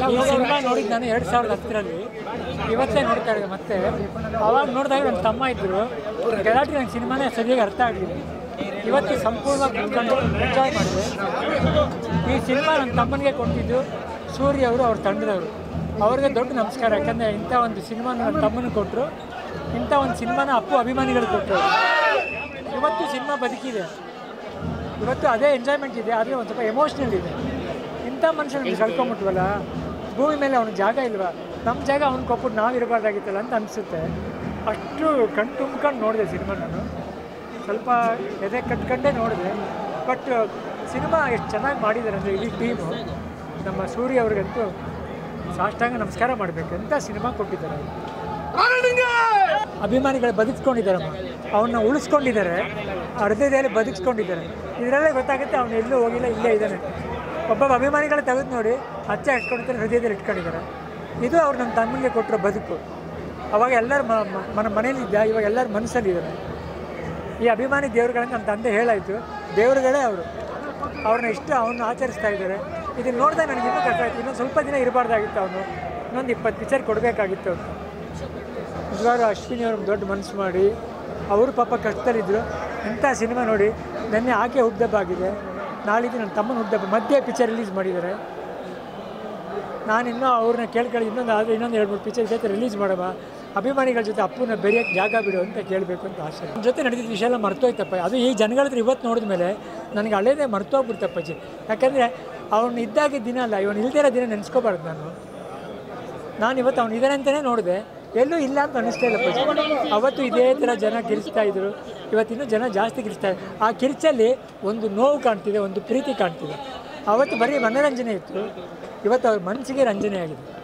ಈ ಸಿನಿಮಾ ನೋಡಿದ್ದು ನಾನು ಎರಡು ಸಾವಿರದ ಹತ್ತರಲ್ಲಿ ಇವತ್ತೇ ನೋಡ್ತಾ ಇದ್ದೆ ಮತ್ತೆ ಅವಾಗ ನೋಡಿದಾಗ ನನ್ನ ತಮ್ಮ ಇದ್ದರು ಗಲಾಟೆ ನಂಗೆ ಸಿನಿಮಾನೇ ಸರಿಯಾಗಿ ಅರ್ಥ ಆಗಲಿಲ್ಲ ಇವತ್ತು ಸಂಪೂರ್ಣವಾಗಿ ಕುತ್ಕೊಂಡು ಎಂಜಾಯ್ ಮಾಡಿದೆ ಈ ಸಿನಿಮಾ ನನ್ನ ತಮ್ಮನಿಗೆ ಕೊಟ್ಟಿದ್ದು ಸೂರ್ಯ ಅವರು ಅವ್ರ ತಂಡದವರು ಅವ್ರಿಗೆ ದೊಡ್ಡ ನಮಸ್ಕಾರ ಯಾಕಂದರೆ ಇಂಥ ಒಂದು ಸಿನಿಮಾನ ನನ್ನ ತಮ್ಮನಿಗೆ ಕೊಟ್ಟರು ಇಂಥ ಒಂದು ಸಿನಿಮಾನ ಅಪ್ಪು ಅಭಿಮಾನಿಗಳು ಕೊಟ್ಟರು ಇವತ್ತು ಸಿನಿಮಾ ಬದುಕಿದೆ ಇವತ್ತು ಅದೇ ಎಂಜಾಯ್ಮೆಂಟ್ ಇದೆ ಆದರೆ ಒಂದು ಸ್ವಲ್ಪ ಎಮೋಷ್ನಲ್ ಇದೆ ಇಂಥ ಮನುಷ್ಯನಿಗೆ ಕಳ್ಕೊಂಬಿಟ್ವಲ್ಲ ಭೂಮಿ ಮೇಲೆ ಅವನ ಜಾಗ ಇಲ್ವಾ ನಮ್ಮ ಜಾಗ ಅವ್ನು ಕೊಟ್ಬಿಟ್ಟು ನಾವು ಇರಬಾರ್ದಾಗಿತ್ತಲ್ಲ ಅಂತ ಅನಿಸುತ್ತೆ ಅಷ್ಟು ಕಣ್ ತುಂಬ್ಕೊಂಡು ನೋಡಿದೆ ಸಿನಿಮಾ ನಾನು ಸ್ವಲ್ಪ ಎದೆ ಕಟ್ಕೊಂಡೇ ನೋಡಿದೆ ಬಟ್ ಸಿನಿಮಾ ಎಷ್ಟು ಚೆನ್ನಾಗಿ ಮಾಡಿದ್ದಾರೆ ಅಂದರೆ ಇಡೀ ಟೀಮು ನಮ್ಮ ಸೂರ್ಯ ಅವ್ರಿಗಂತೂ ಸಾಷ್ಟಾಂಗ ನಮಸ್ಕಾರ ಮಾಡಬೇಕು ಅಂತ ಸಿನಿಮಾ ಕೊಟ್ಟಿದ್ದಾರೆ ಅಭಿಮಾನಿಗಳು ಬದುಕಿಸ್ಕೊಂಡಿದ್ದಾರಮ್ಮ ಅವನ್ನ ಉಳಿಸ್ಕೊಂಡಿದ್ದಾರೆ ಹೃದಯದಲ್ಲಿ ಬದುಕಿಸ್ಕೊಂಡಿದ್ದಾರೆ ಇದರಲ್ಲೇ ಗೊತ್ತಾಗುತ್ತೆ ಅವನು ಎಲ್ಲೂ ಹೋಗಿಲ್ಲ ಇಲ್ಲೇ ಇದ್ದಾನೆ ಒಬ್ಬೊಬ್ಬ ಅಭಿಮಾನಿಗಳು ತೆಗೆದು ನೋಡಿ ಹಚ್ಚ ಇಟ್ಕೊಂಡಿದ್ದಾರೆ ಹೃದಯದಲ್ಲಿ ಇಟ್ಕೊಂಡಿದ್ದಾರೆ ಇದು ಅವ್ರು ನಮ್ಮ ತಮ್ಮನಿಗೆ ಕೊಟ್ಟಿರೋ ಬದುಕು ಅವಾಗ ಎಲ್ಲರ ಮನ ಮನೇಲಿದ್ದ ಇವಾಗ ಎಲ್ಲರ ಮನಸ್ಸಲ್ಲಿದ್ದಾರೆ ಈ ಅಭಿಮಾನಿ ದೇವರುಗಳನ್ನ ನಮ್ಮ ತಂದೆ ಹೇಳಾಯಿತು ದೇವರುಗಳೇ ಅವರು ಅವ್ರನ್ನ ಇಷ್ಟ ಅವನ್ನ ಆಚರಿಸ್ತಾ ಇದ್ದಾರೆ ಇದನ್ನು ನೋಡಿದಾಗ ನನಗೆ ಇನ್ನೂ ಕಷ್ಟ ಆಯಿತು ಇನ್ನೊಂದು ಸ್ವಲ್ಪ ದಿನ ಇರಬಾರ್ದಾಗಿತ್ತು ಅವನು ಇನ್ನೊಂದು ಇಪ್ಪತ್ತು ಪಿಕ್ಚರ್ ಕೊಡಬೇಕಾಗಿತ್ತು ಅಂತ ನಿಜವಾಗ್ಲೂ ಅಶ್ವಿನಿ ಅವ್ರಿಗೆ ದೊಡ್ಡ ಮನಸ್ಸು ಮಾಡಿ ಅವರು ಪಾಪ ಕಷ್ಟದಲ್ಲಿದ್ದರು ಇಂಥ ಸಿನಿಮಾ ನೋಡಿ ನೆನ್ನೆ ಆಕೆ ಹುಟ್ಟದಬ್ಬ ಆಗಿದೆ ನಾಳಿದ್ದು ನನ್ನ ತಮ್ಮನ ಹುಟ್ಟದಬ್ಬ ಮಧ್ಯೆ ಪಿಕ್ಚರ್ ರಿಲೀಸ್ ಮಾಡಿದ್ದಾರೆ ನಾನಿನ್ನೂ ಅವ್ರನ್ನ ಕೇಳ್ಕೊಳ್ಳಿ ಇನ್ನೊಂದು ಆದರೆ ಇನ್ನೊಂದು ಎರಡು ಮೂರು ಪಿಕ್ಚರ್ ಜೊತೆ ರಿಲೀಸ್ ಮಾಡಮ್ಮ ಅಭಿಮಾನಿಗಳ ಜೊತೆ ಅಪ್ಪನ ಬೆರೆಯೋಕ್ಕೆ ಜಾಗ ಬಿಡು ಅಂತ ಕೇಳಬೇಕು ಅಂತ ಆಸೆ ನನ್ನ ಜೊತೆ ನಡೆದಿದ್ದ ವಿಷಯ ಎಲ್ಲ ಮರ್ತೋಯ್ತಪ್ಪ ಅದು ಈ ಜನಗಳ ಹತ್ರ ಇವತ್ತು ನೋಡಿದ ಮೇಲೆ ನನಗೆ ಹಳೇದೇ ಮರ್ತೋಗ್ಬಿಡ್ತಪ್ಪಾಜಿ ಯಾಕಂದರೆ ಅವನು ಇದ್ದಾಗಿದ್ದ ದಿನ ಅಲ್ಲ ಇವನು ಇಲ್ದಿರೋ ದಿನ ನೆನೆಸ್ಕೋಬಾರ್ದು ನಾನು ನಾನು ಇವತ್ತು ಅವನು ಇದ್ದಾನೆ ಅಂತಲೇ ನೋಡಿದೆ ಎಲ್ಲೂ ಇಲ್ಲ ಅಂತ ಅನ್ನಿಸ್ತಾ ಇಲ್ಲ ಪೂಜೆ ಅವತ್ತು ಇದೇ ಥರ ಜನ ಕಿರಿಸ್ತಾ ಇದ್ರು ಇವತ್ತಿನ್ನೂ ಜನ ಜಾಸ್ತಿ ಕಿರಿಸ್ತಾ ಇದ್ರು ಆ ಕಿರಿಚಲ್ಲಿ ಒಂದು ನೋವು ಕಾಣ್ತಿದೆ ಒಂದು ಪ್ರೀತಿ ಕಾಣ್ತಿದೆ ಅವತ್ತು ಬರೀ ಮನೋರಂಜನೆ ಇತ್ತು ಇವತ್ತು ಅವ್ರ ಮನಸ್ಸಿಗೆ ರಂಜನೆ ಆಗಿದೆ